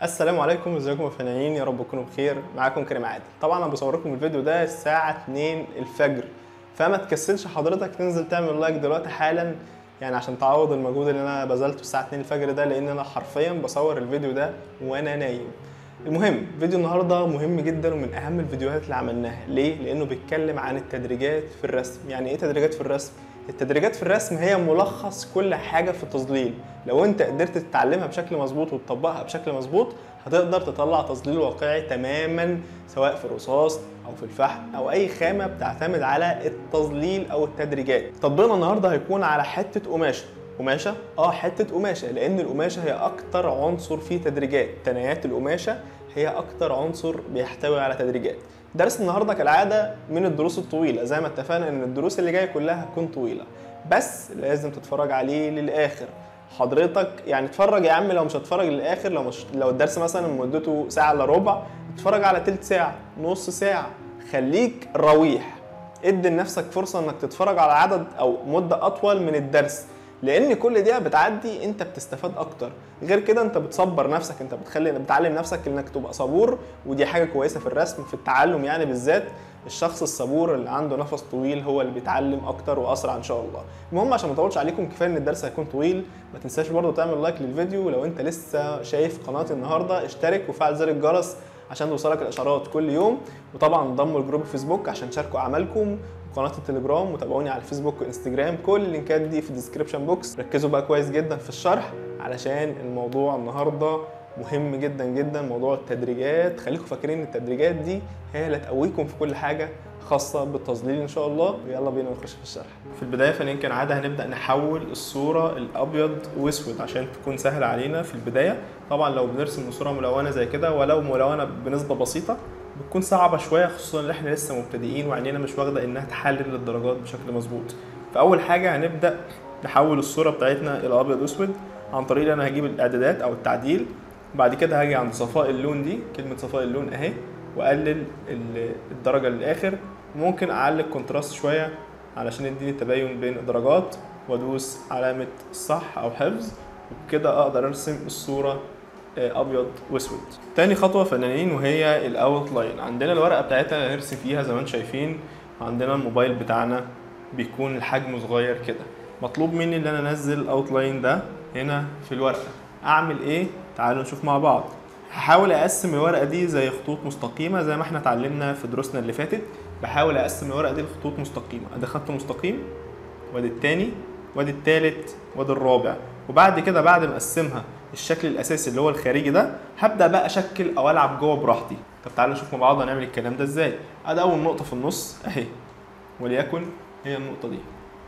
السلام عليكم ازيكم يا فنانين يا رب تكونوا بخير معاكم كريم عادل طبعا انا بصور لكم الفيديو ده الساعه 2 الفجر فما تكسلش حضرتك تنزل تعمل لايك دلوقتي حالا يعني عشان تعوض المجهود اللي انا بذلته الساعه 2 الفجر ده لان انا حرفيا بصور الفيديو ده وانا نايم المهم فيديو النهارده مهم جدا ومن اهم الفيديوهات اللي عملناها ليه لانه بيتكلم عن التدريجات في الرسم يعني ايه تدريجات في الرسم التدريجات في الرسم هي ملخص كل حاجه في التظليل لو انت قدرت تتعلمها بشكل مظبوط وتطبقها بشكل مظبوط هتقدر تطلع تظليل واقعي تماما سواء في الرصاص او في الفحم او اي خامه بتعتمد على التظليل او التدريجات تطبيقنا النهارده هيكون على حته قماشه قماشه اه حته قماشه لان القماشه هي اكتر عنصر فيه تدريجات تنايات القماشه هي اكتر عنصر بيحتوي على تدريجات درس النهارده كالعاده من الدروس الطويله زي ما اتفقنا ان الدروس اللي جايه كلها هتكون طويله بس لازم تتفرج عليه للاخر حضرتك يعني اتفرج يا عم لو مش هتتفرج للاخر لو مش لو الدرس مثلا مدته ساعه الا ربع اتفرج على تلت ساعه نص ساعه خليك رويح ادي لنفسك فرصه انك تتفرج على عدد او مده اطول من الدرس لان كل دقيقه بتعدي انت بتستفاد اكتر غير كده انت بتصبر نفسك انت بتخلي بتعلم نفسك انك تبقى صبور ودي حاجه كويسه في الرسم في التعلم يعني بالذات الشخص الصبور اللي عنده نفس طويل هو اللي بيتعلم اكتر واسرع ان شاء الله المهم عشان ما اطولش عليكم كفايه ان الدرس هيكون طويل ما تنساش برضو تعمل لايك للفيديو ولو انت لسه شايف قناتي النهارده اشترك وفعل زر الجرس عشان توصلك الاشعارات كل يوم وطبعا انضموا لجروب الفيسبوك عشان تشاركوا اعمالكم وقناه التليجرام وتابعوني على الفيسبوك وانستجرام كل اللينكات دي في الديسكربشن بوكس ركزوا بقى كويس جدا في الشرح علشان الموضوع النهارده مهم جدا جدا موضوع التدريجات خليكم فاكرين ان التدريجات دي هي اللي تقويكم في كل حاجه خاصه بالتظليل ان شاء الله ويلا بينا نخش في الشرح في البدايه فنان كالعاده هنبدا نحول الصوره الابيض واسود عشان تكون سهله علينا في البدايه طبعا لو بنرسم صوره ملونه زي كده ولو ملونه بنسبه بسيطه بتكون صعبه شويه خصوصا ان احنا لسه مبتدئين وعينينا مش واخده انها تحلل الدرجات بشكل مظبوط فاول حاجه هنبدا نحول الصوره بتاعتنا الى ابيض واسود عن طريق ان انا هجيب الاعدادات او التعديل بعد كده هاجي عند صفاء اللون دي كلمه صفاء اللون اهي واقلل الدرجه للاخر ممكن اعلي الكونتراست شويه علشان يديني التباين بين الدرجات وادوس علامه صح او حفظ وبكده اقدر ارسم الصوره ابيض واسود تاني خطوه فنانين وهي الاوت لاين عندنا الورقه بتاعتنا اللي هنرسم فيها زي ما انتم شايفين عندنا الموبايل بتاعنا بيكون الحجم صغير كده مطلوب مني ان انا انزل الاوت لاين ده هنا في الورقه اعمل ايه تعالوا نشوف مع بعض هحاول اقسم الورقه دي زي خطوط مستقيمه زي ما احنا اتعلمنا في دروسنا اللي فاتت بحاول اقسم الورقه دي لخطوط مستقيمه ادي خط مستقيم وادي التاني وادي التالت وادي الرابع وبعد كده بعد ما اقسمها الشكل الاساسي اللي هو الخارجي ده هبدا بقى اشكل او العب جوه براحتي طب تعالوا نشوف مع بعض هنعمل الكلام ده ازاي ادي اول نقطه في النص اهي وليكن هي النقطه دي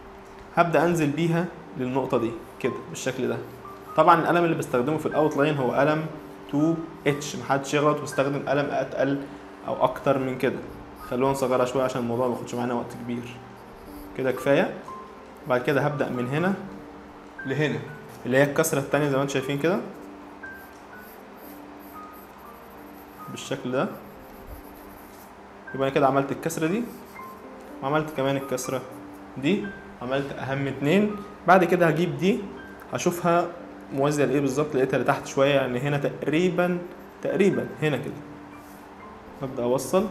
هبدا انزل بيها للنقطه دي كده بالشكل ده طبعا القلم اللي بستخدمه في الاوت لاين هو قلم 2 اتش محدش يغلط ويستخدم قلم اتقل او اكتر من كده خلونا نصغرها شويه عشان الموضوع ما ياخدش معانا وقت كبير كده كفايه بعد كده هبدا من هنا لهنا اللي هي الكسره الثانيه زي ما انتم شايفين كده بالشكل ده يبقى انا كده عملت الكسره دي وعملت كمان الكسره دي عملت اهم اتنين بعد كده هجيب دي هشوفها موازيه لايه بالظبط لقيتها لتحت شويه يعني هنا تقريبا تقريبا هنا كده هبدا اوصل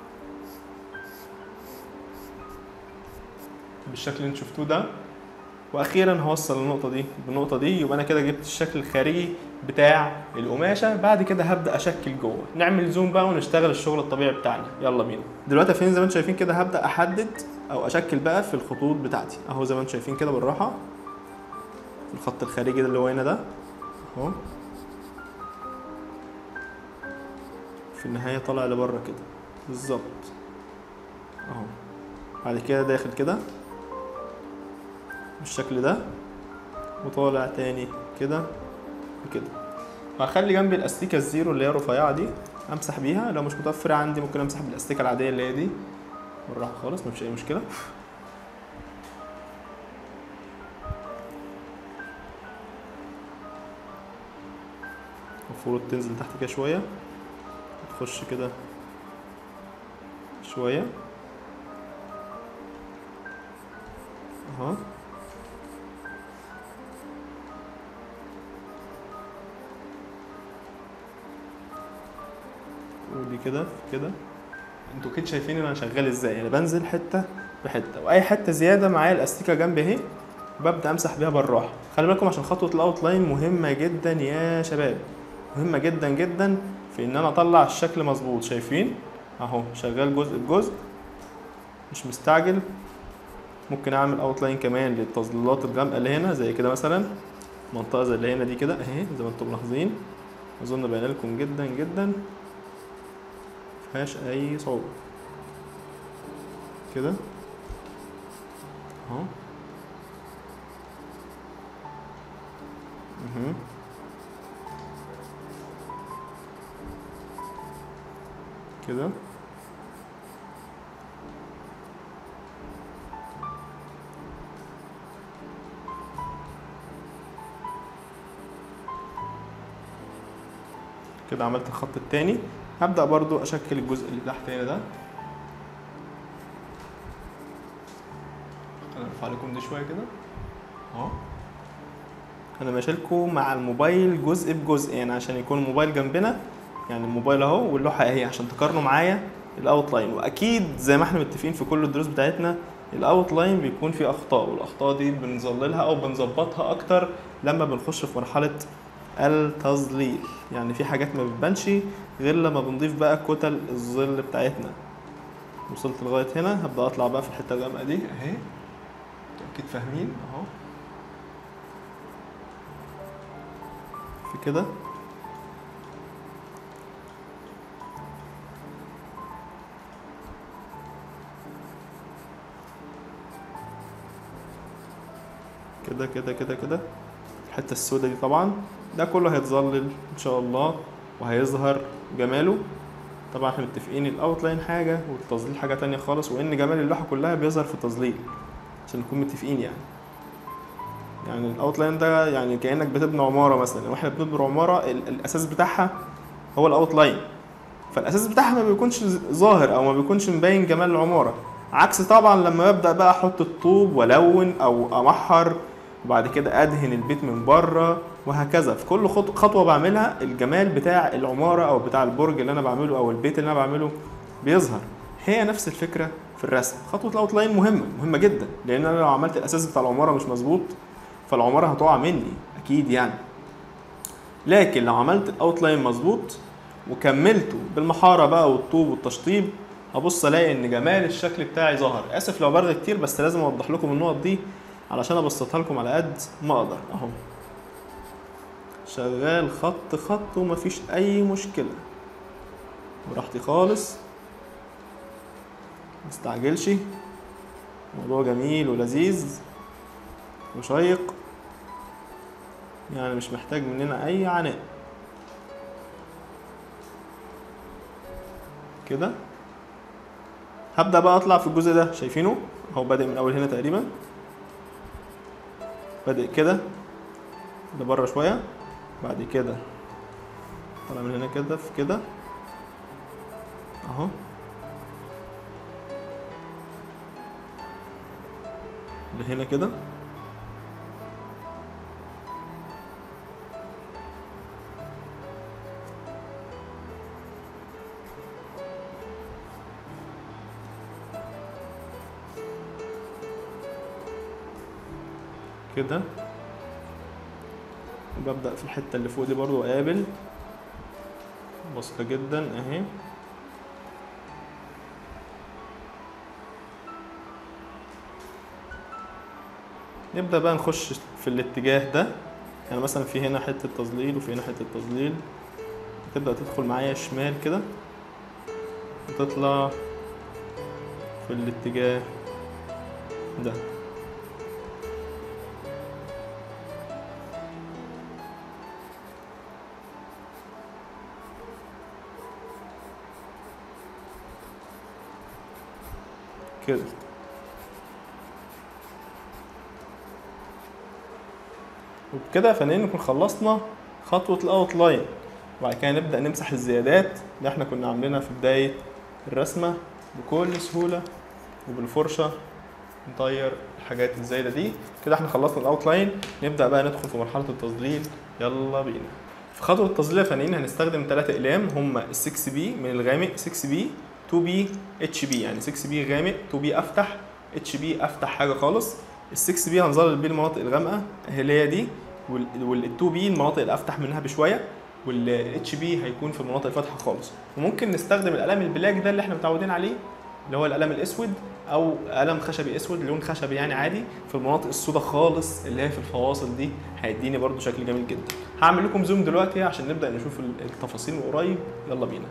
بالشكل اللي انتوا شفتوه ده واخيرا هوصل النقطه دي بالنقطه دي يبقى انا كده جبت الشكل الخارجي بتاع القماشه بعد كده هبدا اشكل جوه نعمل زوم بقى ونشتغل الشغل الطبيعي بتاعنا يلا بينا دلوقتي فين زي ما انتم شايفين كده هبدا احدد او اشكل بقى في الخطوط بتاعتي اهو زي ما انتم شايفين كده بالراحه الخط الخارجي ده اللي هو هنا ده اهو في النهايه طالع لبره كده بالظبط اهو بعد كده داخل كده بالشكل ده وطالع تاني كده وكده هخلي جنبي الاستيكه الزيرو اللي هي الرفيعه دي امسح بيها لو مش متوفره عندي ممكن امسح بالاستيكه العاديه اللي هي دي بالراحه خالص مفيش اي مشكله المفروض تنزل تحت كده شويه تخش كده شويه اهو ودي كده كده انتوا كده شايفين انا شغال ازاي يعني بنزل حته بحته واي حته زياده معايا الاستيكه جنبي اهي ببدا امسح بيها بالراحه خلي بالكم عشان خطوه الاوت لاين مهمه جدا يا شباب مهمه جدا جدا في ان انا اطلع الشكل مظبوط شايفين اهو شغال جزء بجزء مش مستعجل ممكن اعمل اوت لاين كمان للتظليلات الغامقه اللي هنا زي كده مثلا منطقه زي اللي هنا دي كده اهي زي ما انتم ملاحظين اظن باين لكم جدا جدا مفيهاش اي صعوبه كده اهو مهم. كده كده عملت الخط التاني هبدأ برضو أشكل الجزء اللي تحت هنا ده أنا أرفع لكم دي شوية كده أهو أنا ماشيلكم مع الموبايل جزء بجزء يعني عشان يكون الموبايل جنبنا يعني الموبايل أهو واللوحة أهي عشان تقارنوا معايا الأوت لاين وأكيد زي ما احنا متفقين في كل الدروس بتاعتنا الاوت لاين بيكون فيه اخطاء والاخطاء دي بنظللها او بنظبطها اكتر لما بنخش في مرحله التظليل يعني في حاجات ما بتبانش غير لما بنضيف بقى كتل الظل بتاعتنا وصلت لغايه هنا هبدا اطلع بقى في الحته الغامقه دي اهي انتوا اكيد فاهمين اهو في كده كده كده كده كده الحته السوداء دي طبعا ده كله هيتظلل ان شاء الله وهيظهر جماله طبعا احنا متفقين الاوت لاين حاجه والتظليل حاجه تانية خالص وان جمال اللوحه كلها بيظهر في التظليل عشان نكون متفقين يعني يعني الاوت لاين ده يعني كانك بتبني عماره مثلا واحنا بنبني عماره ال- الاساس بتاعها هو الاوت لاين فالاساس بتاعها ما بيكونش ظاهر او ما بيكونش مبين جمال العماره عكس طبعا لما ببدا بقى احط الطوب والون او امحر وبعد كده ادهن البيت من بره وهكذا في كل خط- خطوه بعملها الجمال بتاع العماره او بتاع البرج اللي انا بعمله او البيت اللي انا بعمله بيظهر هي نفس الفكره في الرسم خطوه الاوت لاين مهمه مهمه جدا لان انا لو عملت الاساس بتاع العماره مش مظبوط فالعماره هتقع مني اكيد يعني لكن لو عملت الاوت لاين مظبوط وكملته بالمحاره بقى والطوب والتشطيب هبص الاقي ان جمال الشكل بتاعي ظهر اسف لو برغي كتير بس لازم اوضح لكم النقط دي علشان ابسطها لكم على قد ما اقدر اهو شغال خط خط ومفيش اي مشكله براحتي خالص مستعجلش موضوع جميل ولذيذ وشيق يعني مش محتاج مننا اي عناء كده هبدأ بقى اطلع في الجزء ده شايفينه هو بادئ من اول هنا تقريبا بادئ كده لبره شوية بعد كده طالع من هنا كده في كده اهو لهنا كده كده ببدأ في الحتة اللي فوق دي برضو أقابل بسيطة جدا أهي نبدأ بقى نخش في الاتجاه ده يعني مثلا في هنا حتة تظليل وفي هنا حتة تظليل تبدأ تدخل معايا شمال كده وتطلع في الاتجاه ده كده وبكده يا فنانين نكون خلصنا خطوة الاوت لاين وبعد كده نبدأ نمسح الزيادات اللي احنا كنا عاملينها في بداية الرسمة بكل سهولة وبالفرشة نطير الحاجات الزايدة دي كده احنا خلصنا الاوت لاين نبدأ بقى ندخل في مرحلة التظليل يلا بينا في خطوه التظليل يا فنانين هنستخدم ثلاثة اقلام هم ال 6 بي من الغامق 6 بي 2 بي اتش بي يعني 6 بي غامق 2 بي افتح اتش بي افتح حاجه خالص ال 6 بي هنظلل بيه المناطق الغامقه اللي هي دي وال 2 بي المناطق الافتح منها بشويه والاتش بي هيكون في المناطق الفاتحه خالص وممكن نستخدم القلم البلاك ده اللي احنا متعودين عليه اللي هو القلم الاسود او قلم خشبي اسود لون خشبي يعني عادي في المناطق السوداء خالص اللي هي في الفواصل دي هيديني برده شكل جميل جدا هعمل لكم زوم دلوقتي عشان نبدا نشوف التفاصيل من قريب يلا بينا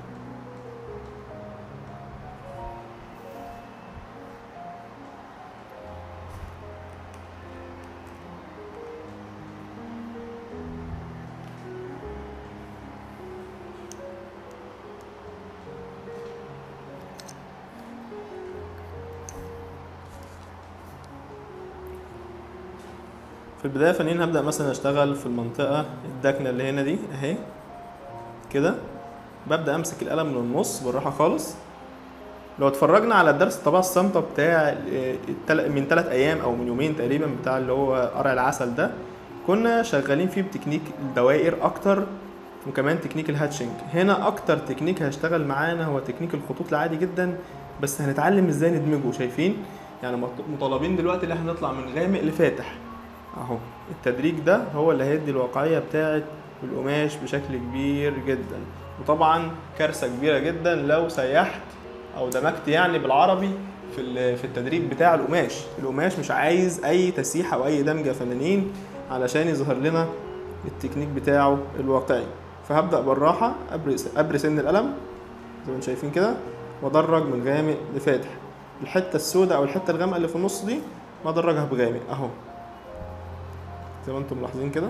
في البدايه فنين هبدا مثلا اشتغل في المنطقه الداكنه اللي هنا دي اهي كده ببدا امسك القلم من النص بالراحه خالص لو اتفرجنا على الدرس الطباعه الصامته بتاع من ثلاث ايام او من يومين تقريبا بتاع اللي هو قرع العسل ده كنا شغالين فيه بتكنيك الدوائر اكتر وكمان تكنيك الهاتشنج هنا اكتر تكنيك هيشتغل معانا هو تكنيك الخطوط العادي جدا بس هنتعلم ازاي ندمجه شايفين يعني مطالبين دلوقتي ان احنا نطلع من غامق لفاتح اهو التدريج ده هو اللي هيدي الواقعيه بتاعه القماش بشكل كبير جدا وطبعا كارثه كبيره جدا لو سيحت او دمجت يعني بالعربي في في التدريب بتاع القماش القماش مش عايز اي تسييح او اي دمج يا فنانين علشان يظهر لنا التكنيك بتاعه الواقعي فهبدا بالراحه ابرس ابري سن القلم زي ما انتم شايفين كده وادرج من غامق لفاتح الحته السوداء او الحته الغامقه اللي في النص دي بدرجها بغامق اهو زي ما انتم ملاحظين كده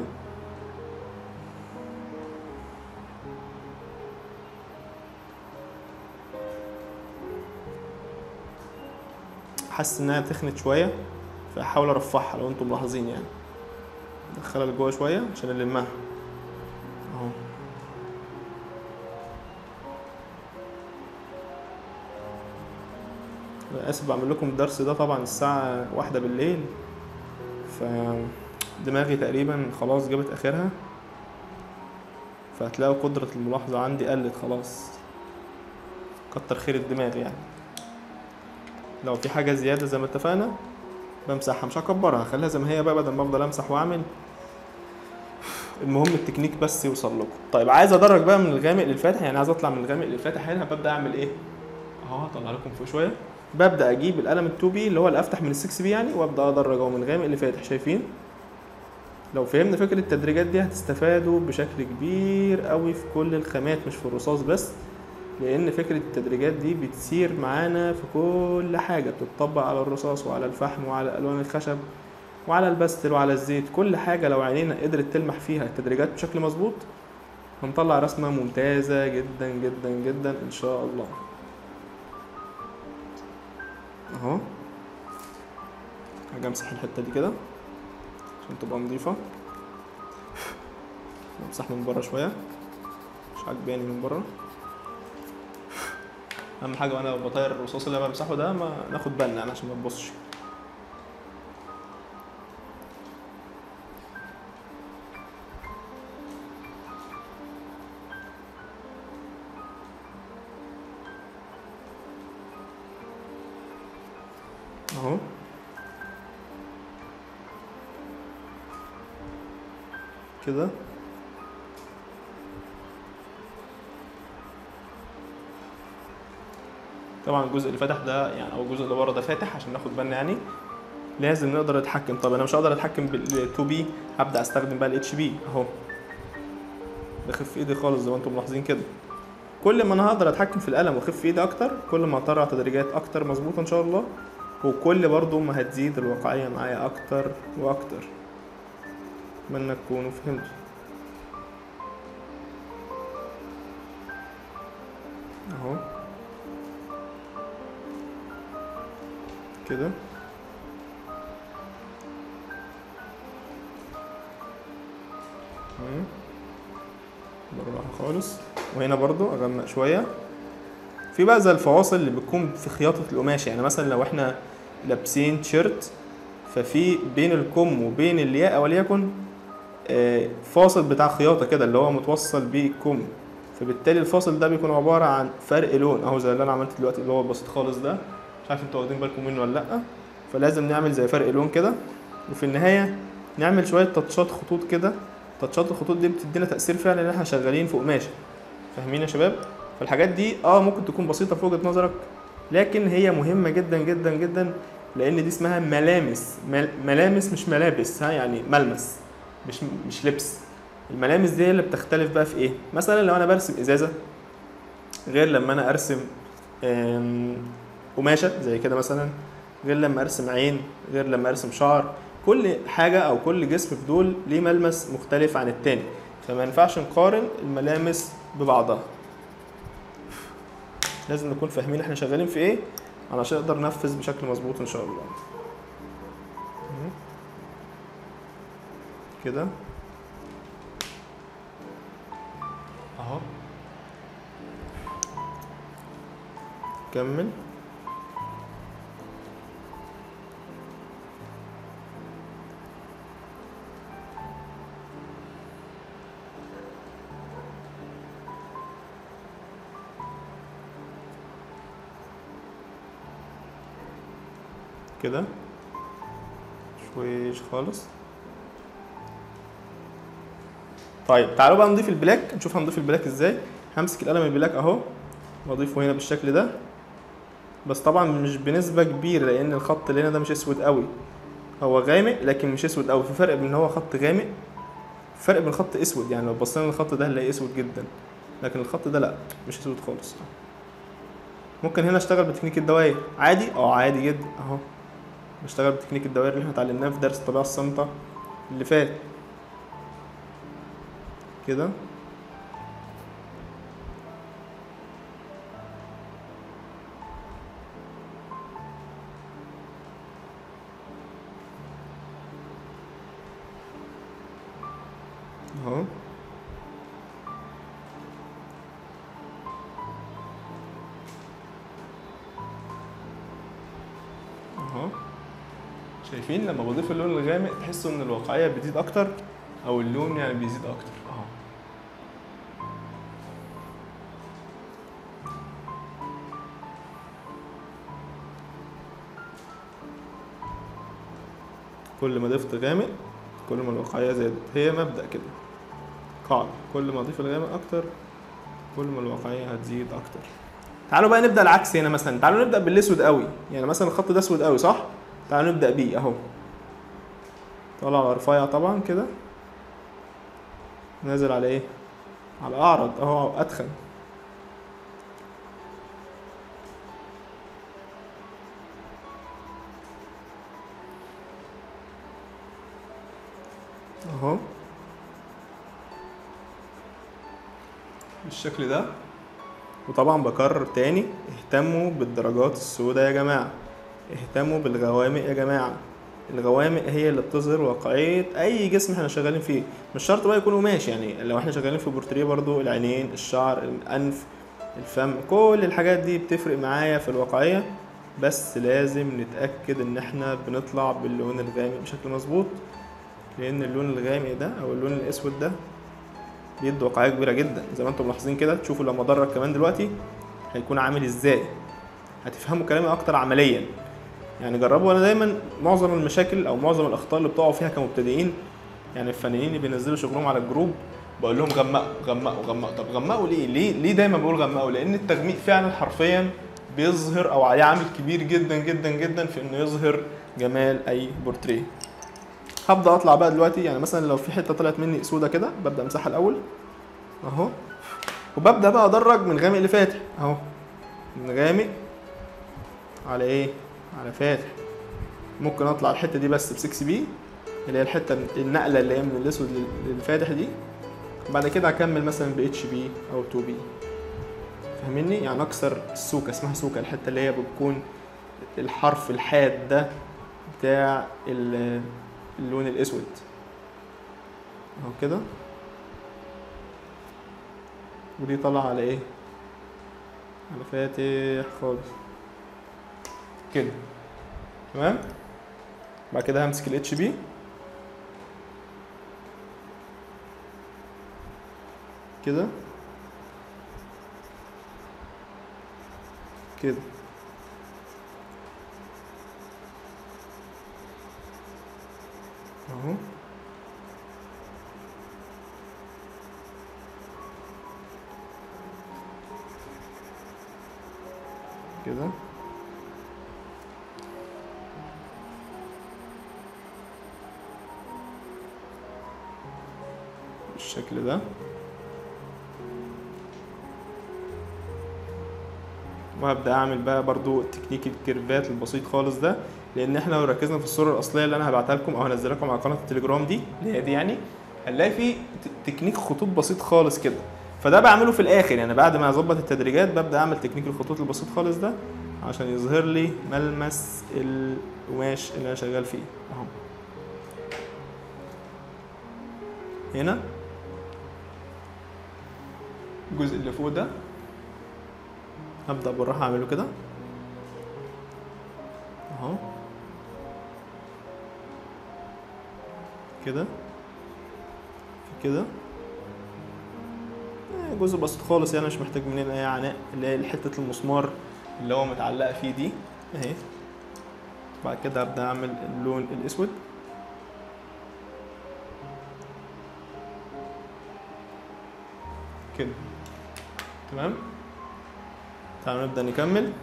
حاسس انها تخنت شويه فاحاول ارفعها لو انتم ملاحظين يعني ادخلها لجوه شويه عشان نلمها اهو انا اسف بعمل لكم الدرس ده طبعا الساعه واحدة بالليل ف دماغي تقريبا خلاص جابت اخرها فهتلاقوا قدرة الملاحظة عندي قلت خلاص كتر خير الدماغ يعني لو في حاجة زيادة زي ما اتفقنا بمسحها مش هكبرها خليها زي ما هي بقى بدل ما افضل امسح واعمل المهم التكنيك بس يوصل لكم طيب عايز ادرج بقى من الغامق للفاتح يعني عايز اطلع من الغامق للفاتح هنا ببدا اعمل ايه اهو هطلع لكم فوق شويه ببدا اجيب القلم ال2 بي اللي هو الافتح من ال6 بي يعني وابدا ادرج من غامق لفاتح شايفين لو فهمنا فكرة التدريجات دي هتستفادوا بشكل كبير قوي في كل الخامات مش في الرصاص بس لان فكرة التدريجات دي بتسير معانا في كل حاجة بتطبق على الرصاص وعلى الفحم وعلى الوان الخشب وعلى البستل وعلى الزيت كل حاجة لو عينينا قدرت تلمح فيها التدريجات بشكل مظبوط هنطلع رسمة ممتازة جدا جدا جدا ان شاء الله اهو هاجي امسح الحتة دي كده عشان تبقى نظيفة امسح من بره شوية مش عاجباني من بره اهم حاجة وانا بطير الرصاص اللي انا بمسحه ده ما ناخد بالنا يعني عشان ما تبصش اهو كده طبعا الجزء اللي فاتح ده يعني او الجزء اللي ورا ده فاتح عشان ناخد بالنا يعني لازم نقدر نتحكم طب انا مش هقدر اتحكم بال 2 بي هبدا استخدم بقى الاتش بي اهو بخف في ايدي خالص زي ما انتم ملاحظين كده كل ما انا هقدر اتحكم في القلم واخف في ايدي اكتر كل ما هطلع تدريجات اكتر مظبوطه ان شاء الله وكل برضو ما هتزيد الواقعيه معايا اكتر واكتر اتمنى تكونوا فهمتوا اهو كده بالراحة خالص وهنا برضو اغمق شوية في بقى زي الفواصل اللي بتكون في خياطة القماش يعني مثلا لو احنا لابسين تيشيرت ففي بين الكم وبين الياقة وليكن آه، فاصل بتاع خياطه كده اللي هو متوصل بيه الكم فبالتالي الفاصل ده بيكون عباره عن فرق لون اهو زي اللي انا عملته دلوقتي اللي هو البسيط خالص ده مش عارف انتوا واخدين بالكم منه ولا لا فلازم نعمل زي فرق لون كده وفي النهايه نعمل شويه تاتشات خطوط كده تاتشات الخطوط دي بتدينا تاثير فعلا ان احنا شغالين في قماشه فاهمين يا شباب فالحاجات دي اه ممكن تكون بسيطه في وجهه نظرك لكن هي مهمه جدا جدا جدا لان دي اسمها ملامس مل- ملامس مش ملابس ها يعني ملمس مش مش لبس الملامس دي هي اللي بتختلف بقى في ايه مثلا لو انا برسم ازازه غير لما انا ارسم آم، قماشه زي كده مثلا غير لما ارسم عين غير لما ارسم شعر كل حاجه او كل جسم في دول ليه ملمس مختلف عن التاني فما ينفعش نقارن الملامس ببعضها لازم نكون فاهمين احنا شغالين في ايه علشان نقدر ننفذ بشكل مظبوط ان شاء الله مم. كده اهو كمل كده شويش خالص طيب تعالوا بقى نضيف البلاك نشوف هنضيف البلاك ازاي همسك القلم البلاك اهو واضيفه هنا بالشكل ده بس طبعا مش بنسبة كبيرة لان الخط اللي هنا ده مش اسود قوي هو غامق لكن مش اسود قوي في فرق بين ان هو خط غامق فرق بين خط اسود يعني لو بصينا للخط ده هنلاقيه اسود جدا لكن الخط ده لا مش اسود خالص ممكن هنا اشتغل بتكنيك الدوائر عادي اه عادي جدا اهو بشتغل بتكنيك الدوائر اللي احنا اتعلمناه في درس الطبيعة الصامتة اللي فات كده اهو اهو شايفين لما بضيف اللون الغامق تحسوا ان الواقعيه بتزيد اكتر او اللون يعني بيزيد اكتر اهو كل ما ضفت غامق كل ما الواقعيه زادت هي مبدا كده قاعده كل ما اضيف الغامق اكتر كل ما الواقعيه هتزيد اكتر تعالوا بقى نبدا العكس هنا مثلا تعالوا نبدا بالاسود قوي يعني مثلا الخط ده اسود قوي صح تعالوا نبدا بيه اهو طالع على رفيع طبعا كده نازل على ايه على اعرض اهو اتخن اهو بالشكل ده وطبعا بكرر تاني اهتموا بالدرجات السوداء يا جماعة اهتموا بالغوامق يا جماعة الغوامق هي اللي بتظهر واقعية أي جسم احنا شغالين فيه مش شرط بقى يكون قماش يعني لو احنا شغالين في بورتريه برضو العينين الشعر الأنف الفم كل الحاجات دي بتفرق معايا في الواقعية بس لازم نتأكد إن احنا بنطلع باللون الغامق بشكل مظبوط لأن اللون الغامق ده أو اللون الأسود ده بيدي واقعية كبيرة جدا زي ما انتم ملاحظين كده تشوفوا لما ادرج كمان دلوقتي هيكون عامل ازاي هتفهموا كلامي اكتر عمليا يعني جربوا انا دايما معظم المشاكل او معظم الاخطاء اللي بتقعوا فيها كمبتدئين يعني الفنانين اللي بينزلوا شغلهم على الجروب بقول لهم غمقوا غمقوا غمقوا طب غمقوا ليه ليه ليه دايما بقول غمقوا لان التغميق فعلا حرفيا بيظهر او عليه عامل كبير جدا جدا جدا في انه يظهر جمال اي بورتريه هبدا اطلع بقى دلوقتي يعني مثلا لو في حته طلعت مني سودا كده ببدا امسحها الاول اهو وببدا بقى ادرج من غامق لفاتح اهو من غامق على ايه على فاتح ممكن اطلع الحته دي بس ب 6 بي اللي هي الحته النقله اللي هي من الاسود لل- للفاتح دي بعد كده اكمل مثلا ب اتش بي او 2 بي فاهميني يعني اكسر السوكه اسمها سوكه الحته اللي هي بتكون الحرف الحاد ده بتاع ال- اللون الاسود اهو كده ودي طالعه على ايه على فاتح خالص كده تمام بعد كده همسك الاتش بي كده كده اهو كده بالشكل ده وهبدأ أعمل بقى برضو تكنيك الكيرفات البسيط خالص ده لأن احنا لو ركزنا في الصورة الأصلية اللي أنا هبعتها لكم أو هنزلها لكم على قناة التليجرام دي اللي هي دي يعني هنلاقي في ت- تكنيك خطوط بسيط خالص كده فده بعمله في الآخر يعني بعد ما أظبط التدريجات ببدأ أعمل تكنيك الخطوط البسيط خالص ده عشان يظهر لي ملمس القماش اللي أنا شغال فيه أهو هنا الجزء اللي فوق ده هبدأ بالراحة أعمله كده أهو كده في كده آه، جزء بسيط خالص يعني مش محتاج مننا أي عناء اللي هي حتة المسمار اللي هو متعلقة فيه دي أهي بعد كده هبدأ أعمل اللون الأسود كده تمام تعالوا نبدأ نكمل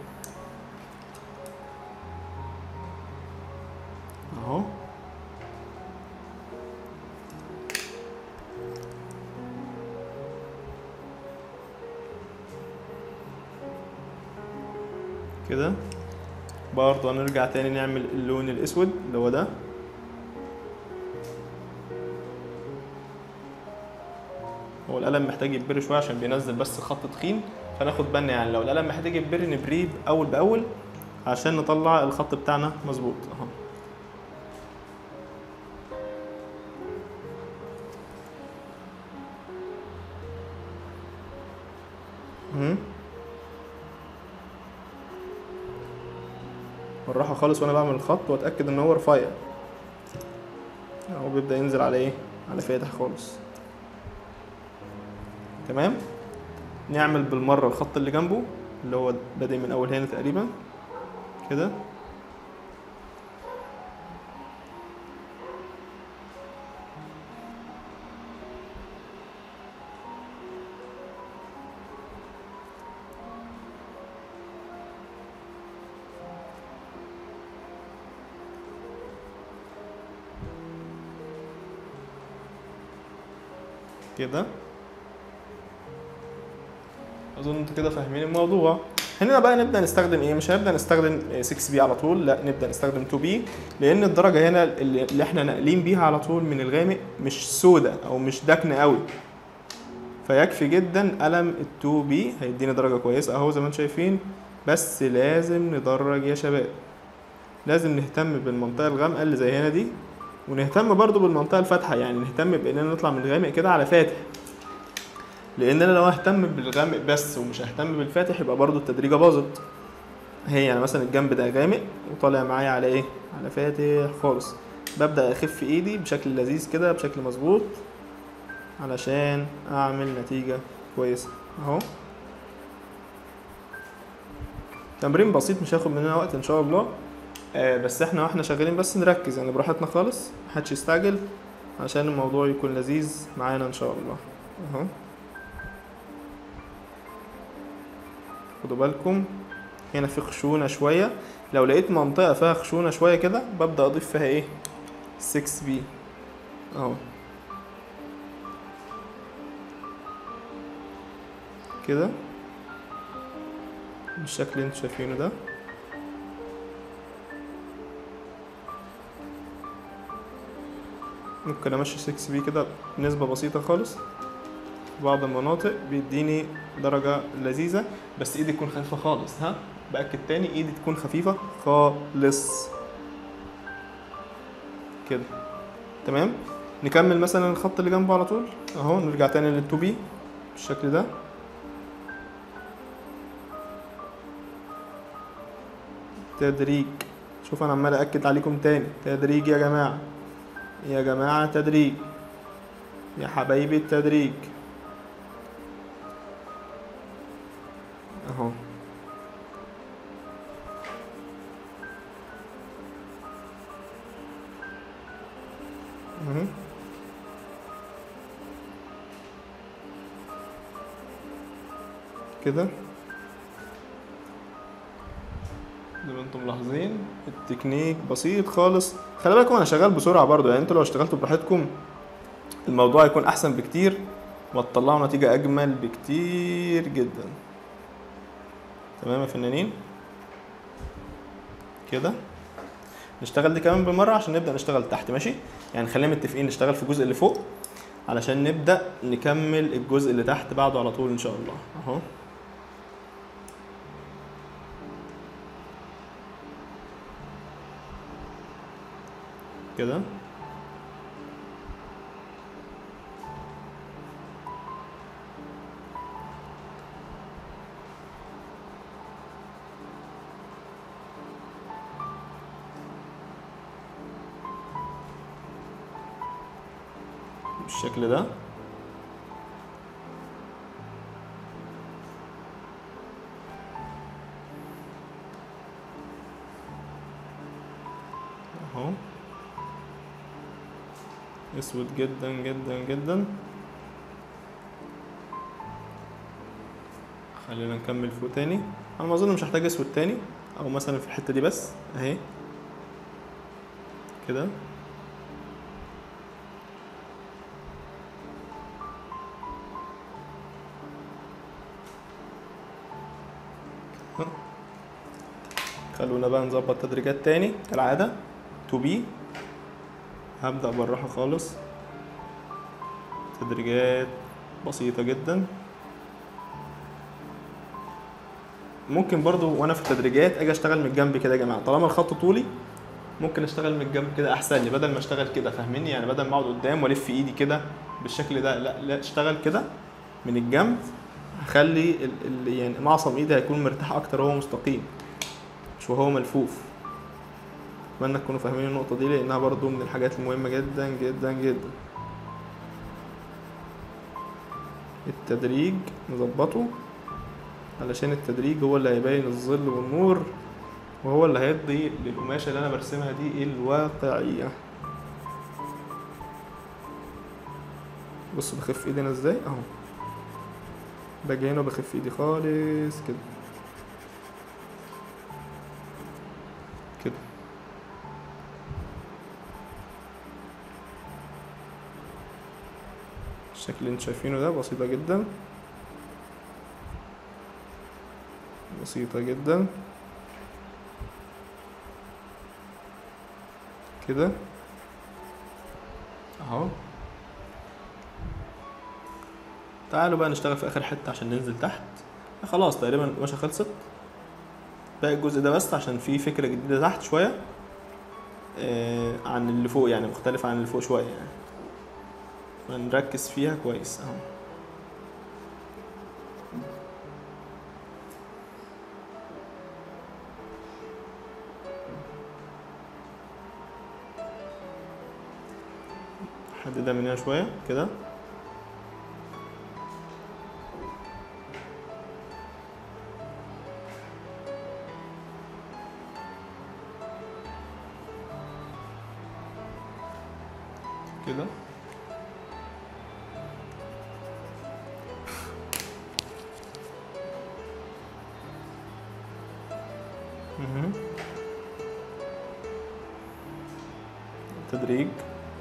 اهو كده برضه هنرجع تاني نعمل اللون الاسود اللي هو ده هو القلم محتاج يتبري شويه عشان بينزل بس خط تخين فناخد بالنا يعني لو القلم محتاج يتبري نبريه اول باول عشان نطلع الخط بتاعنا مظبوط اهو مم. بالراحة خالص وانا بعمل الخط واتأكد ان هو رفيع هو بيبدأ ينزل على ايه على فاتح خالص تمام نعمل بالمرة الخط اللي جنبه اللي هو بادئ من اول هنا تقريبا كده كده اظن انتوا كده فاهمين الموضوع هنا بقى نبدا نستخدم ايه مش هنبدا نستخدم 6 بي على طول لا نبدا نستخدم 2 بي لان الدرجه هنا اللي اللي احنا ناقلين بيها على طول من الغامق مش سودة او مش داكنه قوي فيكفي جدا قلم ال 2 بي هيدينا درجه كويسه اهو زي ما انتم شايفين بس لازم ندرج يا شباب لازم نهتم بالمنطقه الغامقه اللي زي هنا دي ونهتم برضو بالمنطقه الفاتحه يعني نهتم باننا نطلع من الغامق كده على فاتح لان انا لو اهتم بالغامق بس ومش ههتم بالفاتح يبقى برضو التدريجه باظت هي يعني مثلا الجنب ده غامق وطالع معايا على ايه على فاتح خالص ببدا اخف ايدي بشكل لذيذ كده بشكل مظبوط علشان اعمل نتيجه كويسه اهو تمرين بسيط مش هياخد مننا وقت ان شاء الله آه بس احنا واحنا شغالين بس نركز يعني براحتنا خالص محدش يستعجل عشان الموضوع يكون لذيذ معانا ان شاء الله اهو خدوا بالكم هنا في خشونة شوية لو لقيت منطقة فيها خشونة شوية كده ببدأ أضيف فيها إيه 6 بي أهو كده بالشكل اللي انتوا شايفينه ده ممكن امشي 6 بي كده بنسبة بسيطة خالص في بعض المناطق بيديني درجة لذيذة بس ايدي تكون خفيفة خالص ها بأكد تاني ايدي تكون خفيفة خالص كده تمام نكمل مثلا الخط اللي جنبه على طول اهو نرجع تاني للتو بي بالشكل ده تدريج شوف انا عمال اكد عليكم تاني تدريج يا جماعه يا جماعه تدريج يا حبايبي التدريج اهو مهم. كده زي ما انتم ملاحظين التكنيك بسيط خالص خلي بالكم انا شغال بسرعه برضو يعني انتوا لو اشتغلتوا براحتكم الموضوع هيكون احسن بكتير وهتطلعوا نتيجه اجمل بكتير جدا تمام يا فنانين كده نشتغل دي كمان بالمره عشان نبدا نشتغل تحت ماشي يعني خلينا متفقين نشتغل في الجزء اللي فوق علشان نبدا نكمل الجزء اللي تحت بعده على طول ان شاء الله اهو كده بالشكل ده اهو اسود جدا جدا جدا خلينا نكمل فوق تاني انا ما اظن مش هحتاج اسود تاني او مثلا في الحته دي بس اهي كده خلونا بقى نظبط تدريجات تاني كالعادة تو بي هبدأ بالراحة خالص تدريجات بسيطة جدا ممكن برضو وانا في التدريجات اجي اشتغل من الجنب كده يا جماعة طالما الخط طولي ممكن اشتغل من الجنب كده احسن لي بدل ما اشتغل كده فاهميني يعني بدل ما اقعد قدام والف ايدي كده بالشكل ده لا لا اشتغل كده من الجنب هخلي ال ال يعني معصم ايدي هيكون مرتاح اكتر وهو مستقيم مش وهو ملفوف اتمنى تكونوا فاهمين النقطه دي لانها برضو من الحاجات المهمه جدا جدا جدا التدريج نظبطه علشان التدريج هو اللي هيبين الظل والنور وهو اللي هيدي للقماشة اللي أنا برسمها دي الواقعية بصوا بخف ايدينا ازاي اهو باجي هنا وبخف ايدي خالص كده كده الشكل اللي انتوا شايفينه ده بسيطة جدا بسيطة جدا كده اهو تعالوا بقى نشتغل في اخر حتة عشان ننزل تحت خلاص تقريبا القماشة خلصت باقي الجزء ده بس عشان في فكرة جديدة تحت شوية آه عن اللي فوق يعني مختلف عن اللي فوق شوية يعني فنركز فيها كويس اهو حددها من هنا شوية كده كده مهم. تدريج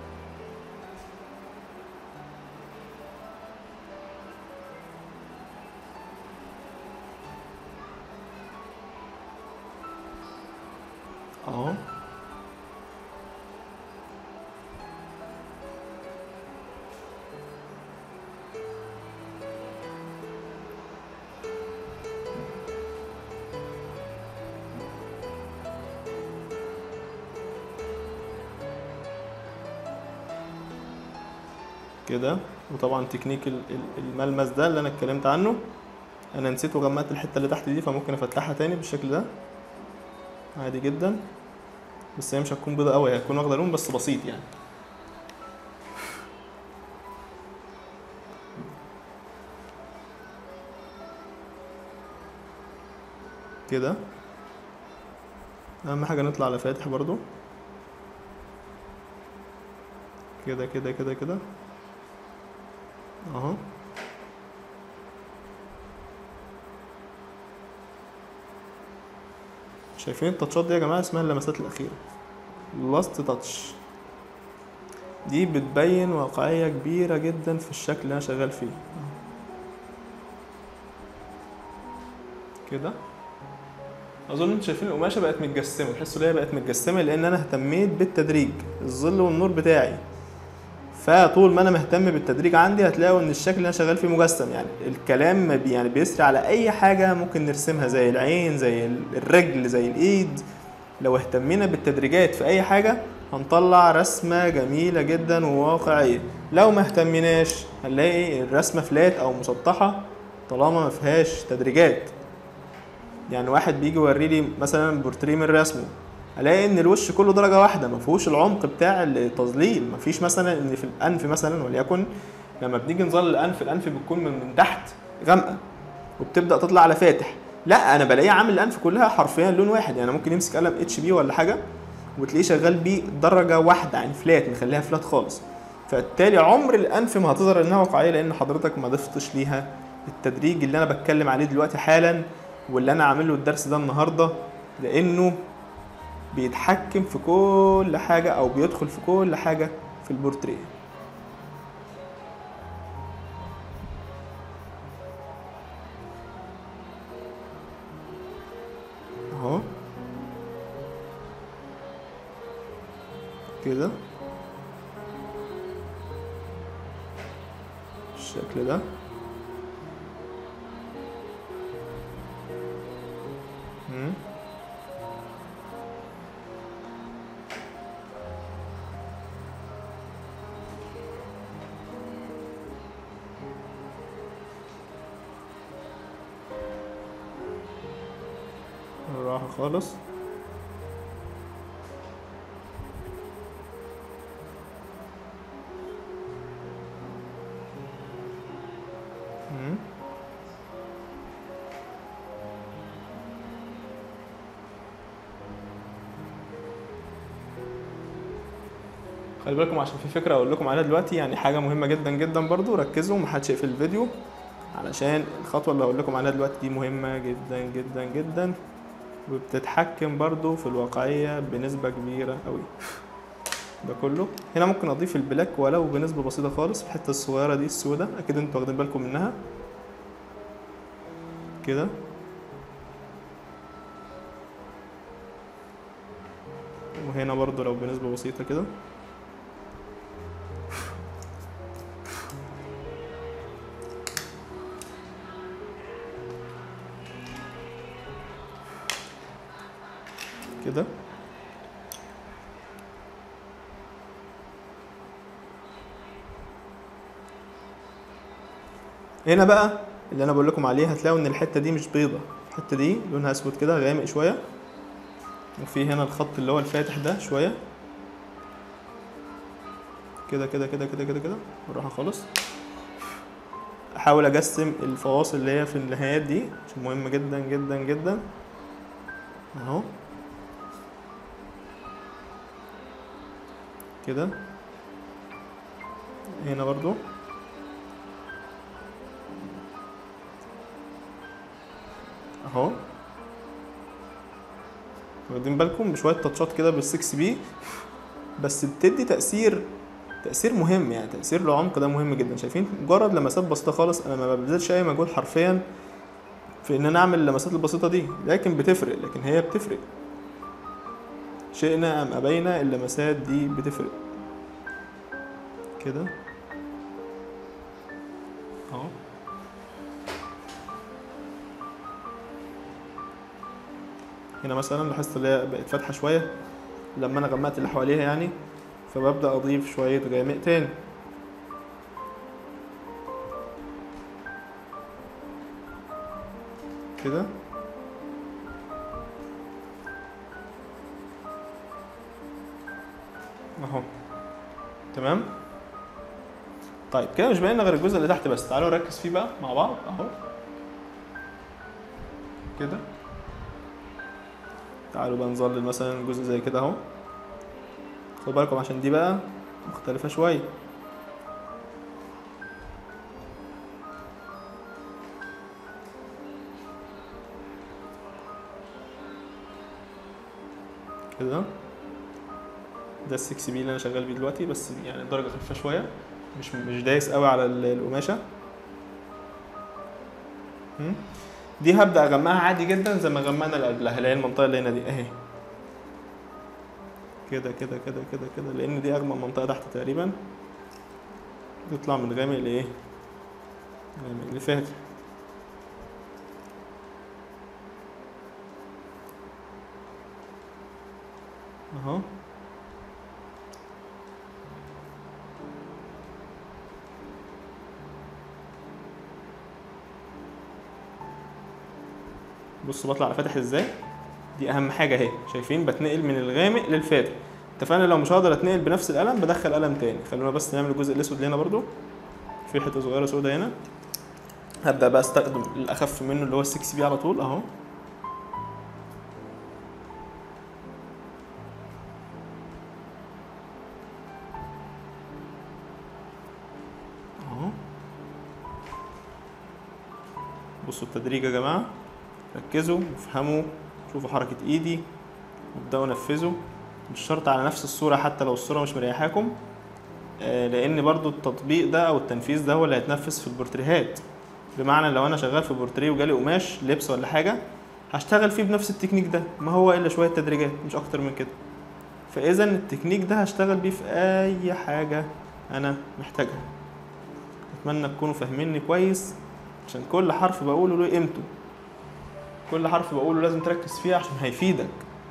اهو كده وطبعا تكنيك ال- ال- الملمس ده اللي انا اتكلمت عنه انا نسيت وغمقت الحته اللي تحت دي فممكن افتحها تاني بالشكل ده عادي جدا بس هي مش هتكون بيضة قوي هتكون واخده لون بس بسيط يعني كده اهم حاجه نطلع على فاتح برضو كده كده كده كده اهو شايفين التاتشات دي يا جماعه اسمها اللمسات الاخيره لاست تاتش دي بتبين واقعيه كبيره جدا في الشكل اللي انا شغال فيه كده اظن انتوا شايفين القماشه بقت متجسمه تحسوا ان هي بقت متجسمه لان انا اهتميت بالتدريج الظل والنور بتاعي فطول ما انا مهتم بالتدريج عندي هتلاقوا ان الشكل اللي انا شغال فيه مجسم يعني الكلام ما بي يعني بيسري على اي حاجه ممكن نرسمها زي العين زي الرجل زي الايد لو اهتمينا بالتدريجات في اي حاجه هنطلع رسمه جميله جدا وواقعيه لو ما اهتمناش هنلاقي الرسمه فلات او مسطحه طالما ما فيهاش تدريجات يعني واحد بيجي يوري لي مثلا بورتريه من رسمه الاقي ان الوش كله درجه واحده ما فيهوش العمق بتاع التظليل ما فيش مثلا ان في الانف مثلا وليكن لما بنيجي نظلل الانف الانف بتكون من, من تحت غامقه وبتبدا تطلع على فاتح لا انا بلاقيه عامل الانف كلها حرفيا لون واحد يعني ممكن يمسك قلم اتش بي ولا حاجه وتلاقيه شغال بيه درجه واحده يعني فلات مخليها فلات خالص فبالتالي عمر الانف ما هتظهر انها واقعيه لان حضرتك ما ضفتش ليها التدريج اللي انا بتكلم عليه دلوقتي حالا واللي انا عامل له الدرس ده النهارده لانه بيتحكم في كل حاجه او بيدخل في كل حاجه في البورتريه اهو كده بالشكل ده مم. بالراحة خالص مم. خلي بالكم عشان في فكره اقول لكم عليها دلوقتي يعني حاجه مهمه جدا جدا برضو ركزوا محدش يقفل الفيديو علشان الخطوه اللي هقول لكم عليها دلوقتي دي مهمه جدا جدا جدا وبتتحكم برضو في الواقعيه بنسبه كبيره قوي ده كله هنا ممكن اضيف البلاك ولو بنسبه بسيطه خالص الحته الصغيره دي السوداء اكيد انتوا واخدين بالكم منها كده وهنا برضو لو بنسبه بسيطه كده كده هنا بقى اللي انا بقول لكم عليه هتلاقوا ان الحته دي مش بيضه الحته دي لونها اسود كده غامق شويه وفي هنا الخط اللي هو الفاتح ده شويه كده كده كده كده كده كده بالراحه خالص احاول اجسم الفواصل اللي هي في النهايات دي عشان مهم جدا جدا جدا اهو كده هنا برضو اهو واخدين بالكم بشويه تاتشات كده بال6 بي بس بتدي تاثير تاثير مهم يعني تاثير العمق ده مهم جدا شايفين مجرد لمسات بسيطه خالص انا ما ببذلش اي مجهود حرفيا في ان انا اعمل اللمسات البسيطه دي لكن بتفرق لكن هي بتفرق شئنا ام ابينا اللمسات دي بتفرق كده اهو هنا مثلا لاحظت اللي هي بقت فاتحه شويه لما انا غمقت اللي حواليها يعني فببدا اضيف شويه غامق تاني كده اهو تمام طيب كده مش باين لنا غير الجزء اللي تحت بس تعالوا نركز فيه بقى مع بعض اهو كده تعالوا بقى نظلل مثلا جزء زي كده اهو خدوا بالكم عشان دي بقى مختلفة شوية كده ده ال 6 بي اللي انا شغال بيه دلوقتي بس يعني الدرجة خفيفة شوية مش مش دايس قوي على ال- القماشة مم. دي هبدأ اغمقها عادي جدا زي ما غمقنا اللي قبلها اللي هي المنطقة اللي هنا دي اهي كده كده كده كده كده لان دي اغمق منطقة تحت تقريبا تطلع من غامق لايه غامق لفاتح اهو بصوا بطلع على فاتح ازاي دي اهم حاجه اهي شايفين بتنقل من الغامق للفاتح اتفقنا لو مش هقدر اتنقل بنفس القلم بدخل قلم تاني خلونا بس نعمل الجزء الاسود اللي هنا برضو في حته صغيره سودا هنا هبدا بقى استخدم الاخف منه اللي هو ال 6 بي على طول اهو اهو بصوا التدريج يا جماعه ركزوا افهموا شوفوا حركه ايدي وابداوا نفذوا مش شرط على نفس الصوره حتى لو الصوره مش مريحاكم آه، لان برضو التطبيق ده او التنفيذ ده هو اللي هيتنفذ في البورتريهات بمعنى لو انا شغال في بورتريه وجالي قماش لبس ولا حاجه هشتغل فيه بنفس التكنيك ده ما هو الا شويه تدريجات مش اكتر من كده فاذا التكنيك ده هشتغل بيه في اي حاجه انا محتاجها اتمنى تكونوا فاهميني كويس عشان كل حرف بقوله له قيمته كل حرف بقوله لازم تركز فيه عشان هيفيدك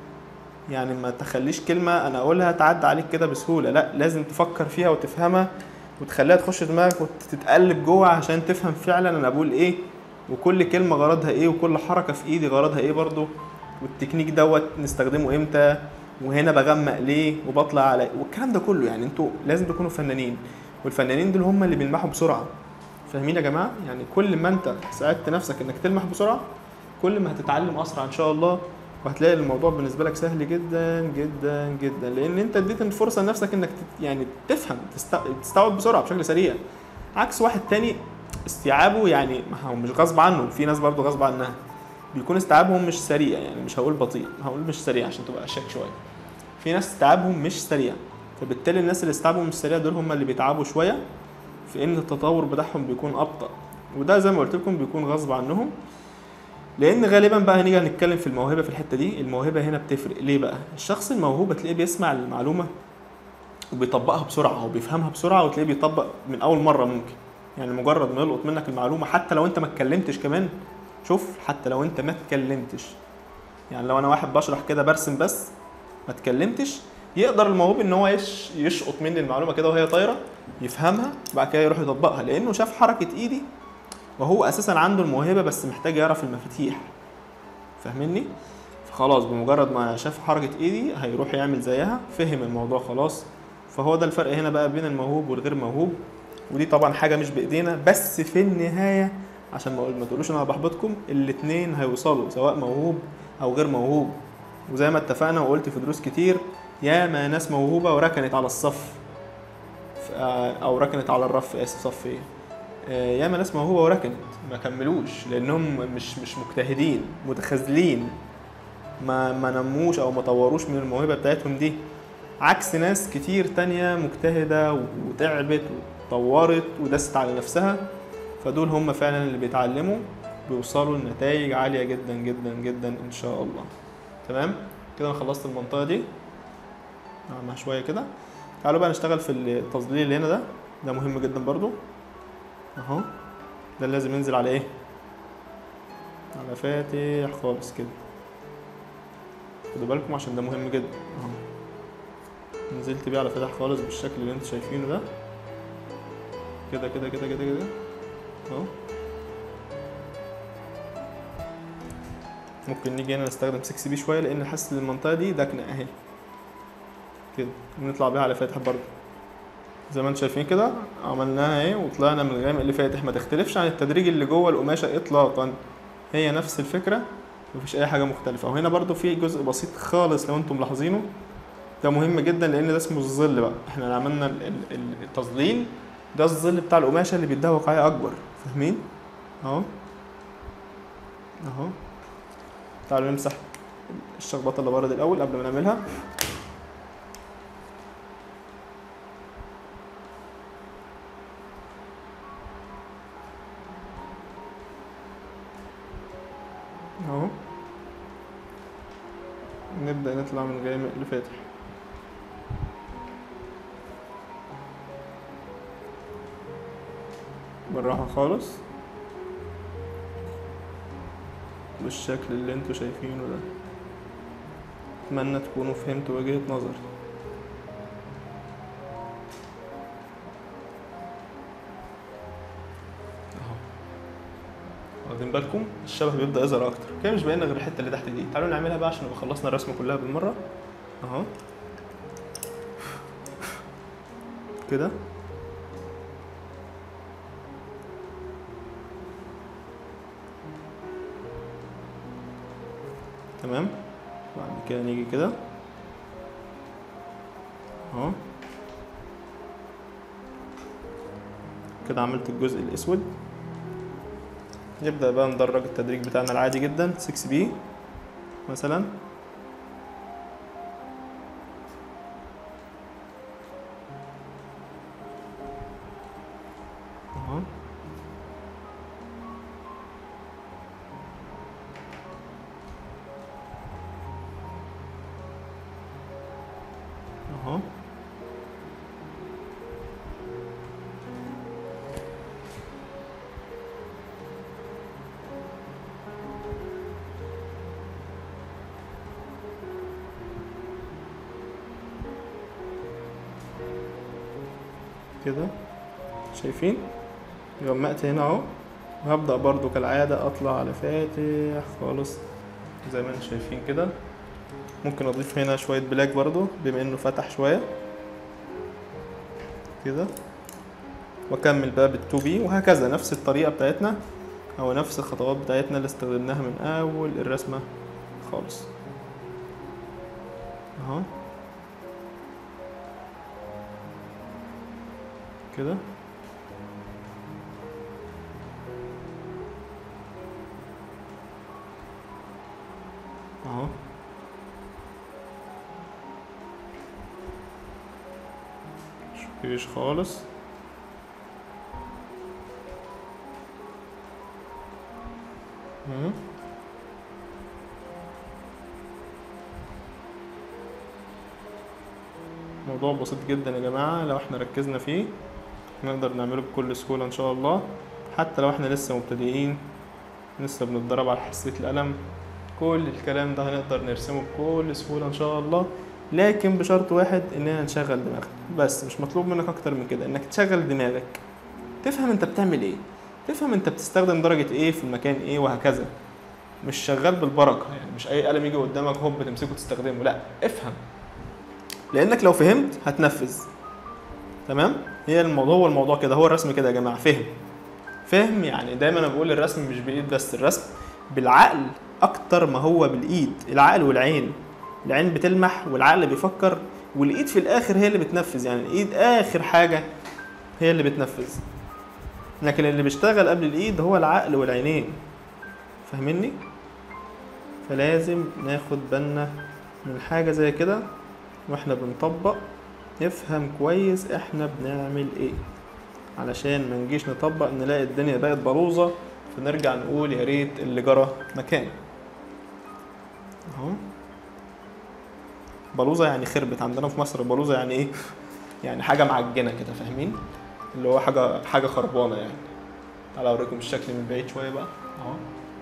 يعني ما تخليش كلمة أنا أقولها تعدي عليك كده بسهولة لا لازم تفكر فيها وتفهمها وتخليها تخش دماغك وتتقلب جوه عشان تفهم فعلا أنا بقول إيه وكل كلمة غرضها إيه وكل حركة في إيدي غرضها إيه برضو والتكنيك دوت نستخدمه إمتى وهنا بغمق ليه وبطلع على والكلام ده كله يعني انتوا لازم تكونوا فنانين والفنانين دول هم اللي بيلمحوا بسرعة فاهمين يا جماعة يعني كل ما انت ساعدت نفسك انك تلمح بسرعة كل ما هتتعلم اسرع ان شاء الله وهتلاقي الموضوع بالنسبه لك سهل جدا جدا جدا لان انت اديت الفرصه لنفسك انك تت- يعني تفهم تست- تستوعب بسرعه بشكل سريع عكس واحد تاني استيعابه يعني ما هو مش غصب عنه في ناس برضه غصب عنها بيكون استيعابهم مش سريع يعني مش هقول بطيء هقول مش سريع عشان تبقى شاك شويه في ناس استيعابهم مش سريع فبالتالي الناس اللي استيعابهم مش سريع دول هم اللي بيتعبوا شويه في ان التطور بتاعهم بيكون ابطا وده زي ما قلت لكم بيكون غصب عنهم لان غالبا بقى هنيجي هنتكلم في الموهبه في الحته دي الموهبه هنا بتفرق ليه بقى الشخص الموهوب تلاقيه بيسمع المعلومه وبيطبقها بسرعه وبيفهمها بسرعه وتلاقيه بيطبق من اول مره ممكن يعني مجرد ما يلقط منك المعلومه حتى لو انت ما اتكلمتش كمان شوف حتى لو انت ما اتكلمتش يعني لو انا واحد بشرح كده برسم بس ما اتكلمتش يقدر الموهوب ان هو يش يشقط مني المعلومه كده وهي طايره يفهمها بعد كده يروح يطبقها لانه شاف حركه ايدي وهو اساسا عنده الموهبه بس محتاج يعرف المفاتيح فاهمني فخلاص بمجرد ما شاف حركه ايدي هيروح يعمل زيها فهم الموضوع خلاص فهو ده الفرق هنا بقى بين الموهوب والغير موهوب ودي طبعا حاجه مش بايدينا بس في النهايه عشان ما ما تقولوش انا بحبطكم الاتنين هيوصلوا سواء موهوب او غير موهوب وزي ما اتفقنا وقلت في دروس كتير ياما ناس موهوبه وركنت على الصف ف- او ركنت على الرف اسف صف ايه آه، ياما ناس موهوبه وركنت ما كملوش لانهم مش مش مجتهدين متخاذلين ما ما نموش او ما طوروش من الموهبه بتاعتهم دي عكس ناس كتير تانية مجتهده وتعبت وطورت ودست على نفسها فدول هم فعلا اللي بيتعلموا بيوصلوا لنتائج عاليه جدا جدا جدا ان شاء الله تمام كده انا خلصت المنطقه دي نعملها شويه كده تعالوا بقى نشتغل في التظليل اللي هنا ده ده مهم جدا برضو اهو ده اللي لازم ينزل على ايه على فاتح خالص كده خدوا بالكم عشان ده مهم جدا اهو نزلت بيه على فاتح خالص بالشكل اللي انتوا شايفينه ده كده كده كده كده كده اهو ممكن نيجي هنا نستخدم 6 بي شويه لان حاسس ان المنطقه دي دكنه اهي كده نطلع بيها على فاتح برضه زي ما انتم شايفين كده عملناها اهي وطلعنا من الغامق اللي فاتح ما تختلفش عن التدريج اللي جوه القماشه اطلاقا هي نفس الفكره مفيش اي حاجه مختلفه وهنا برضو في جزء بسيط خالص لو انتم ملاحظينه ده مهم جدا لان ده اسمه الظل بقى احنا اللي عملنا ال- ال- ال- التظليل ده الظل بتاع القماشه اللي بيديها واقعيه اكبر فاهمين اهو اهو تعالوا نمسح الشخبطه اللي بره دي الاول قبل ما نعملها اهو نبدأ نطلع من غامق لفاتح بالراحة خالص بالشكل اللي انتوا شايفينه ده اتمنى تكونوا فهمتوا وجهة نظري اهو واخدين بالكم الشبه بيبدأ يظهر اكتر كده مش باين غير الحتة اللي تحت دي تعالوا نعملها بقى عشان نبقى خلصنا الرسمة كلها بالمرة اهو كده تمام بعد كده نيجي كده اهو كده عملت الجزء الاسود نبدأ بقى ندرج التدريج بتاعنا العادي جدا 6 بي مثلا اهو اهو كده شايفين غمقت هنا اهو وهبدأ برضو كالعادة اطلع على فاتح خالص زي ما انتم شايفين كده ممكن اضيف هنا شوية بلاك برضو بما انه فتح شوية كده واكمل بقى بالتو بي وهكذا نفس الطريقة بتاعتنا او نفس الخطوات بتاعتنا اللي استخدمناها من اول الرسمة خالص اهو كده اهو مفيش خالص مم. موضوع بسيط جدا يا جماعة لو احنا ركزنا فيه نقدر نعمله بكل سهولة ان شاء الله حتى لو احنا لسه مبتدئين لسه بنتدرب على حساسية القلم كل الكلام ده هنقدر نرسمه بكل سهولة ان شاء الله لكن بشرط واحد اننا نشغل دماغنا بس مش مطلوب منك اكتر من كده انك تشغل دماغك تفهم انت بتعمل ايه تفهم انت بتستخدم درجة ايه في المكان ايه وهكذا مش شغال بالبركة يعني مش اي قلم يجي قدامك هوب تمسكه تستخدمه لا افهم لانك لو فهمت هتنفذ تمام هي الموضوع هو الموضوع كده هو الرسم كده يا جماعه فهم فهم يعني دايما انا بقول الرسم مش بالايد بس الرسم بالعقل اكتر ما هو بالايد العقل والعين العين بتلمح والعقل بيفكر والايد في الاخر هي اللي بتنفذ يعني الايد اخر حاجه هي اللي بتنفذ لكن اللي بيشتغل قبل الايد هو العقل والعينين فاهمني فلازم ناخد بالنا من حاجه زي كده واحنا بنطبق نفهم كويس احنا بنعمل ايه علشان ما نجيش نطبق نلاقي الدنيا بقت بلوظة فنرجع نقول يا ريت اللي جرى مكان اهو بلوظة يعني خربت عندنا في مصر بلوظة يعني ايه يعني حاجة معجنة كده فاهمين اللي هو حاجة حاجة خربانة يعني تعالى اوريكم الشكل من بعيد شوية بقى اهو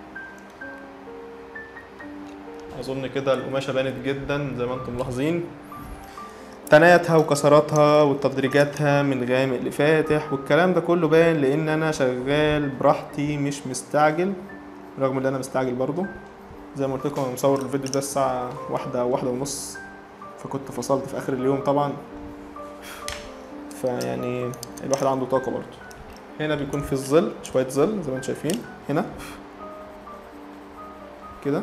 اظن كده القماشة بانت جدا زي ما انتم ملاحظين تنايتها وكسراتها وتدريجاتها من غامق لفاتح والكلام ده كله باين لان انا شغال براحتي مش مستعجل رغم ان انا مستعجل برضو زي ما قلت لكم انا مصور الفيديو ده الساعة واحدة أو واحدة ونص فكنت فصلت في اخر اليوم طبعا فيعني الواحد عنده طاقة برضو هنا بيكون في الظل شوية ظل زي ما انتم شايفين هنا كده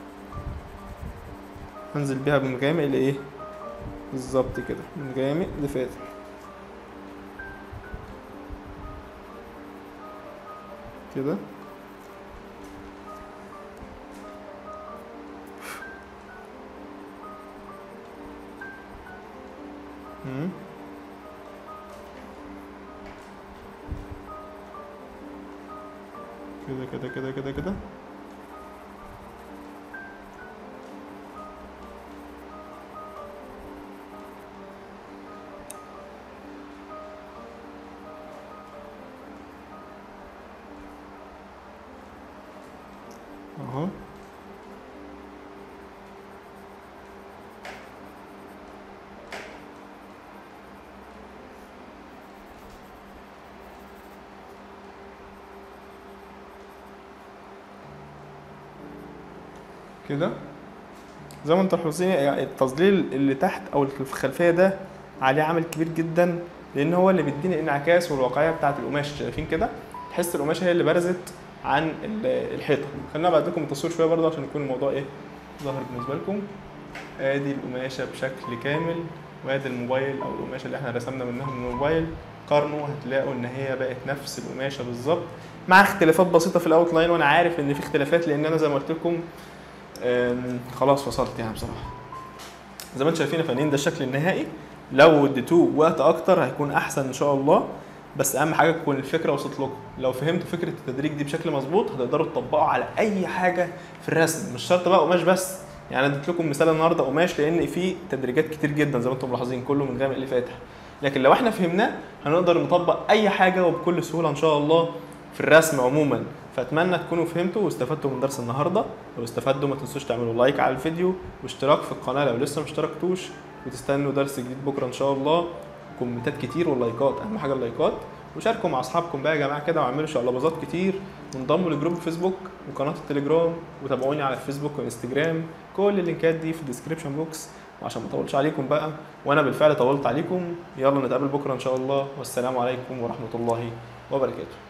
هنزل بيها من غامق لايه بالظبط كده من غامق لفاتح كده مم. كده كده كده كده كده اهو كده زي ما انتم ملاحظين يعني التظليل اللي تحت او اللي في الخلفيه ده عليه عامل كبير جدا لان هو اللي بيديني الانعكاس والواقعيه بتاعه القماش شايفين كده تحس القماشه هي اللي برزت عن ال- الحيطه خلينا بعد لكم التصوير شويه برضه عشان يكون الموضوع ايه ظاهر بالنسبه لكم ادي القماشه بشكل كامل وادي الموبايل او القماشه اللي احنا رسمنا منها من الموبايل قارنوا هتلاقوا ان هي بقت نفس القماشه بالظبط مع اختلافات بسيطه في الاوت لاين وانا عارف ان في اختلافات لان انا زي ما قلت لكم أم، خلاص فصلت يعني بصراحه زي ما انتم شايفين يا فنانين ده الشكل النهائي لو اديتوه وقت اكتر هيكون احسن ان شاء الله بس اهم حاجه تكون الفكره وصلت لكم لو فهمتوا فكره التدريج دي بشكل مظبوط هتقدروا تطبقوا على اي حاجه في الرسم مش شرط بقى قماش بس يعني أنا اديت لكم مثال النهارده قماش لان في تدريجات كتير جدا زي ما انتم ملاحظين كله من غامق لفاتح لكن لو احنا فهمناه هنقدر نطبق اي حاجه وبكل سهوله ان شاء الله في الرسم عموما فاتمنى تكونوا فهمتوا واستفدتوا من درس النهارده لو استفدتوا ما تنسوش تعملوا لايك على الفيديو واشتراك في القناه لو لسه ما اشتركتوش وتستنوا درس جديد بكره ان شاء الله كومنتات كتير واللايكات اهم حاجه اللايكات وشاركوا مع اصحابكم بقى يا جماعه كده واعملوا شقلباظات كتير وانضموا لجروب الفيسبوك وقناه التليجرام وتابعوني على الفيسبوك والانستجرام كل اللينكات دي في الديسكربشن بوكس وعشان ما اطولش عليكم بقى وانا بالفعل طولت عليكم يلا نتقابل بكره ان شاء الله والسلام عليكم ورحمه الله وبركاته